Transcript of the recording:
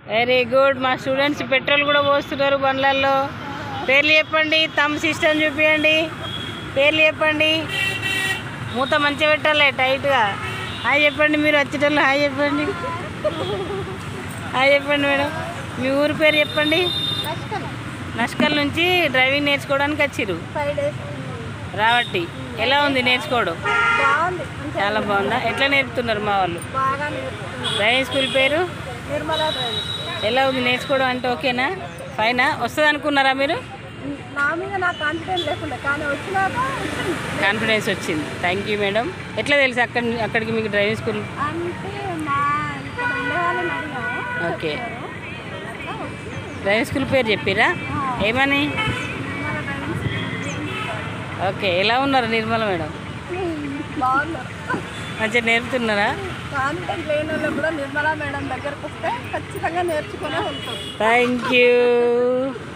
Very good మా students petrol కూడా పోస్తున్నారు బండ్లల్లో పేర్లు చెప్పండి తమ సిస్టమ్ చూపించండి పేర్లు చెప్పండి మూత మంచిగా పెట్టాలి టైట్గా హాయ్ చెప్పండి మీరు వచ్చేటోళ్ళు హాయ్ చెప్పండి హాయ్ చెప్పండి మేడం మీ ఊరి పేరు చెప్పండి నష్కల్ నుంచి డ్రైవింగ్ నేర్చుకోవడానికి వచ్చిర్రు ఫైవ్ డేస్ రావట్టి ఎలా ఉంది నేర్చుకోవడం బాగుంది చాలా బాగుందా ఎట్లా నేర్పుతున్నారు మా వాళ్ళు బాగా నేర్పుతుంది డ్రైవింగ్ స్కూల్ పేరు నిర్మలా డ్రైవింగ్ ఎలా ఉంది నేర్చుకోవడం అంటే ఓకేనా ఫైనా వస్తుంది అనుకున్నారా మీరు నా మీద నాకు కాన్ఫిడెన్స్ లేకుండా కానీ వచ్చినాక వచ్చింది. కాన్ఫిడెన్స్ వచ్చింది థ్యాంక్ యూ మేడం ఎట్లా తెలుసు అక్కడ అక్కడికి మీకు డ్రైవింగ్ స్కూల్ అంటే మా ఇక్కడ ఉండే వాళ్ళని అడిగాము ఓకే అట్లా వచ్చి డ్రైవింగ్ స్కూల్ పేరు చెప్పిరా ఏమని నిర్మలా డ్రైవింగ్ ఓకే ఎలా ఉన్నారు నిర్మల మేడం బాగున్నారు మంచిగా నేర్పుతున్నారా కాన్ఫిడెంట్ లేని వాళ్ళు కూడా నిర్మలా మేడం దగ్గరకు వస్తే ఖచ్చితంగా నేర్చుకునే ఉంటాం థ్యాంక్ యూ